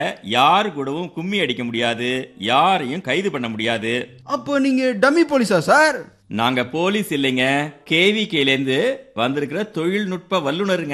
யாரு கூடவும் கும்மி அடிக்க முடியாது யாரையும் கைது பண்ண முடியாது அப்போ நீங்க டம்மி போலீஸா சார் நாங்க போலீஸ் இல்லைங்க கேவிகேல இருந்து வந்திருக்கிற தொழில்நுட்ப வல்லுனருங்க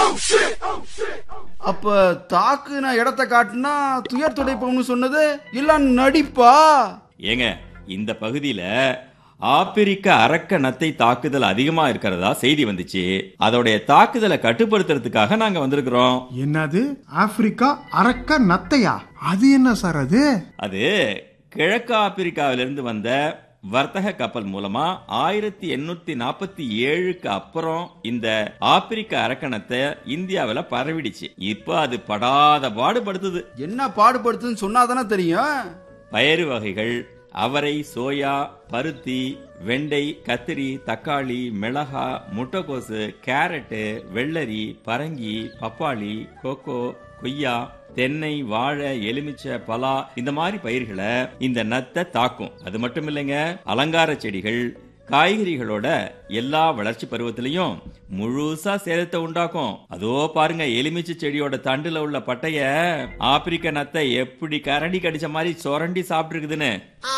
அப்ப தாக்கு நான் இடத்த காட்டுனா துயர் துடைப்போம்னு சொன்னது இல்ல நடிப்பா ஏங்க இந்த பகுதியில ஆப்பிரிக்க அரக்க நத்தை தாக்குதல் அதிகமா இருக்கிறதா செய்தி வந்துச்சு அதோடைய தாக்குதலை கட்டுப்படுத்துறதுக்காக நாங்க வந்திருக்கிறோம் என்னது ஆப்பிரிக்கா அரக்க நத்தையா அது என்ன சார் அது அது கிழக்கு ஆப்பிரிக்காவிலிருந்து வந்த வர்த்தக கப்பல் மூலமா ஆயிரத்தி எண்ணூத்தி நாற்பத்தி ஏழுக்கு அப்புறம் இந்த ஆப்பிரிக்க அரக்கணத்தை இந்தியாவில் பரவிடுச்சு இப்ப அது படாத பாடுபடுத்துது என்ன பாடுபடுத்துன்னு சொன்னாதானே தெரியும் பயறு வகைகள் அவரை சோயா பருத்தி வெண்டை கத்திரி தக்காளி மிளகா முட்டைக்கோசு கேரட்டு வெள்ளரி பரங்கி பப்பாளி கோகோ கொய்யா தென்னை வாழை எலுமிச்சை பலா இந்த மாதிரி பயிர்களை இந்த நத்தை தாக்கும் அது மட்டும் இல்லைங்க அலங்கார செடிகள் காய்கறிகளோட எல்லா வளர்ச்சி பருவத்திலையும் முழுசா சேதத்தை உண்டாக்கும் அதோ பாருங்க எலுமிச்சை செடியோட தண்டுல உள்ள பட்டைய ஆப்பிரிக்க நத்தை எப்படி கரண்டி கடிச்ச மாதிரி சொரண்டி சாப்பிட்டு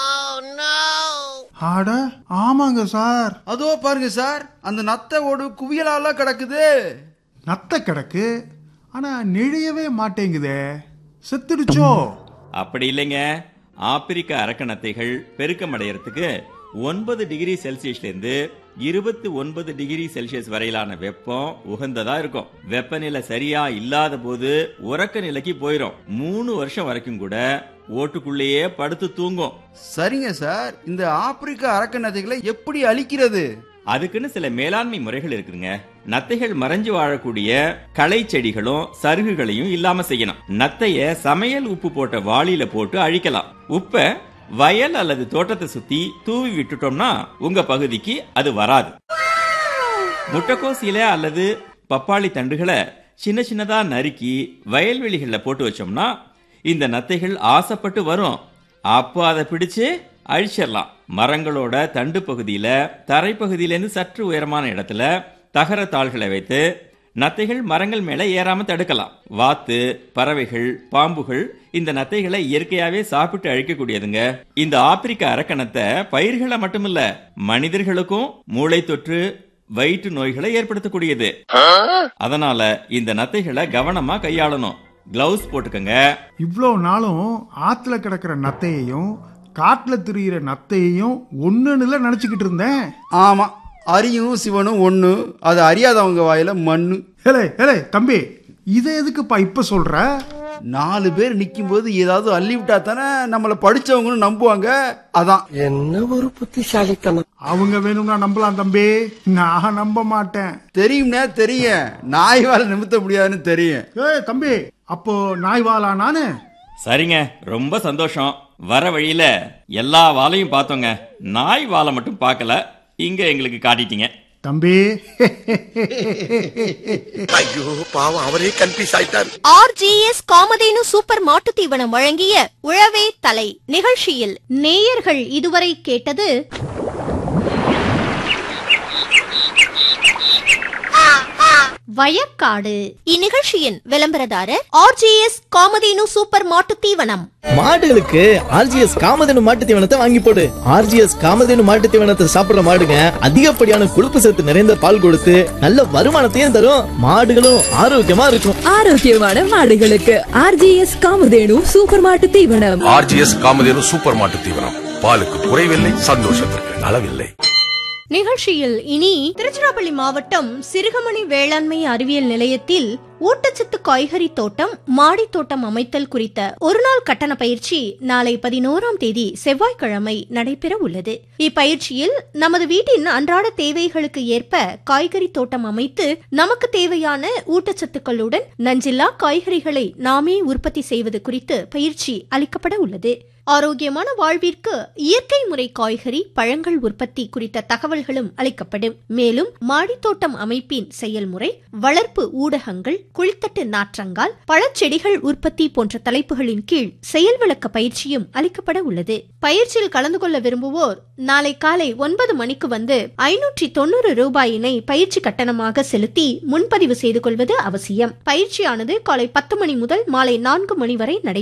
ஆட ஆமாங்க சார் அதோ பாருங்க சார் அந்த நத்தை ஓடு குவியலால கிடக்குது நத்தை கிடக்கு ஆனா நெழியவே மாட்டேங்குதே செத்துடுச்சோ அப்படி இல்லைங்க ஆப்பிரிக்க அரக்க நத்தைகள் பெருக்கம் அடையறதுக்கு ஒன்பது டிகிரி செல்சியஸ்ல இருந்து இருபத்தி ஒன்பது டிகிரி செல்சியஸ் வரையிலான வெப்பம் உகந்ததா இருக்கும் வெப்பநிலை சரியா இல்லாத போது உறக்க நிலைக்கு போயிரும் மூணு வருஷம் வரைக்கும் கூட ஓட்டுக்குள்ளேயே படுத்து தூங்கும் சரிங்க சார் இந்த ஆப்பிரிக்க அரக்க நத்தைகளை எப்படி அழிக்கிறது அதுக்குன்னு சில மேலாண்மை முறைகள் இருக்குதுங்க நத்தைகள் மறைஞ்சு வாழக்கூடிய களை செடிகளும் சருகுகளையும் இல்லாம செய்யணும் நத்தைய சமையல் உப்பு போட்ட வாளியில போட்டு அழிக்கலாம் உப்ப வயல் அல்லது தோட்டத்தை சுத்தி தூவி விட்டுட்டோம்னா உங்க பகுதிக்கு அது வராது முட்டைக்கோஸ் இலை அல்லது பப்பாளி தண்டுகளை சின்ன சின்னதா நறுக்கி வயல்வெளிகள்ல போட்டு வச்சோம்னா இந்த நத்தைகள் ஆசைப்பட்டு வரும் அப்போ அதை பிடிச்சு அழிச்சிடலாம் மரங்களோட தண்டு பகுதியில தரைப்பகுதியிலேருந்து சற்று உயரமான இடத்துல தகர தாள்களை வைத்து நத்தைகள் மரங்கள் மேல ஏறாம தடுக்கலாம் வாத்து பறவைகள் பாம்புகள் இந்த நத்தைகளை இயற்கையாவே சாப்பிட்டு அழிக்கக்கூடியதுங்க இந்த ஆப்பிரிக்க அரக்கணத்தை பயிர்களை மட்டுமில்ல மனிதர்களுக்கும் மூளை தொற்று வயிற்று நோய்களை ஏற்படுத்தக்கூடியது அதனால இந்த நத்தைகளை கவனமா கையாளணும் கிளவுஸ் போட்டுக்கங்க இவ்வளோ நாளும் ஆத்துல கிடக்கிற நத்தையையும் காட்டுல திரியிற நத்தையையும் ஒண்ணுல நினைச்சுக்கிட்டு இருந்தேன் ஆமா அரியும் சிவனும் ஒண்ணு அது அறியாதவங்க வாயில மண்ணு ஏலே ஏலே தம்பி இதை எதுக்குப்பா இப்ப சொல்ற நாலு பேர் நிக்கும் போது ஏதாவது அள்ளி விட்டா தானே நம்மள படிச்சவங்கன்னு நம்புவாங்க அதான் என்ன ஒரு புத்திசாலித்தனம் அவங்க வேணும்னா நம்பலாம் தம்பி நான் நம்ப மாட்டேன் தெரியும்னே தெரியும் நாய் வாழ நிமித்த முடியாதுன்னு தெரியும் ஏய் தம்பி அப்போ நாய் வாலா நானு சரிங்க ரொம்ப சந்தோஷம் வர வழியில எல்லா வாழையும் பார்த்தோங்க நாய் வாழை மட்டும் பார்க்கல இங்க எங்களுக்கு காட்டிட்டீங்க தம்பி ஐயோ பாவம் அவரே கன்ஃபியூஸ் ஆயிட்டார் ஆர்ஜிஎஸ் காமதேனு சூப்பர் மாட்டுத் தீவனம் வழங்கிய உழவே தலை நிகழ்ச்சியில் நேயர்கள் இதுவரை கேட்டது வயக்காடு இந்நிகழ்ச்சியின் விளம்பரதாரர் ஆர்ஜிஎஸ் காமதேனு சூப்பர் மாட்டுத் தீவனம் மாடுகளுக்கு ஆர்ஜிஎஸ் காமதேனு மாட்டு தீவனத்தை வாங்கி போடு ஆர்ஜிஎஸ் காமதேனு மாட்டு தீவனத்தை சாப்பிடுற மாடுங்க அதிகப்படியான கொழுப்பு சத்து நிறைந்த பால் கொடுத்து நல்ல வருமானத்தையும் தரும் மாடுகளும் ஆரோக்கியமா இருக்கும் ஆரோக்கியமான மாடுகளுக்கு ஆர்ஜிஎஸ் காமதேனு சூப்பர் மாட்டு தீவனம் ஆர்ஜிஎஸ் காமதேனு சூப்பர் மாட்டு தீவனம் பாலுக்கு குறைவில்லை சந்தோஷத்திற்கு அளவில்லை நிகழ்ச்சியில் இனி திருச்சிராப்பள்ளி மாவட்டம் சிறுகமணி வேளாண்மை அறிவியல் நிலையத்தில் ஊட்டச்சத்து காய்கறி தோட்டம் மாடி தோட்டம் அமைத்தல் குறித்த ஒருநாள் கட்டண பயிற்சி நாளை பதினோராம் தேதி செவ்வாய்க்கிழமை நடைபெற உள்ளது இப்பயிற்சியில் நமது வீட்டின் அன்றாட தேவைகளுக்கு ஏற்ப காய்கறி தோட்டம் அமைத்து நமக்கு தேவையான ஊட்டச்சத்துக்களுடன் நஞ்சில்லா காய்கறிகளை நாமே உற்பத்தி செய்வது குறித்து பயிற்சி அளிக்கப்பட உள்ளது ஆரோக்கியமான வாழ்விற்கு இயற்கை முறை காய்கறி பழங்கள் உற்பத்தி குறித்த தகவல்களும் அளிக்கப்படும் மேலும் மாடித்தோட்டம் அமைப்பின் செயல்முறை வளர்ப்பு ஊடகங்கள் குளித்தட்டு நாற்றங்கால் பழச்செடிகள் உற்பத்தி போன்ற தலைப்புகளின் கீழ் செயல் விளக்க பயிற்சியும் அளிக்கப்பட உள்ளது பயிற்சியில் கலந்து கொள்ள விரும்புவோர் நாளை காலை ஒன்பது மணிக்கு வந்து ஐநூற்றி தொண்ணூறு ரூபாயினை பயிற்சி கட்டணமாக செலுத்தி முன்பதிவு செய்து கொள்வது அவசியம் பயிற்சியானது காலை பத்து மணி முதல் மாலை நான்கு மணி வரை நடைபெறும்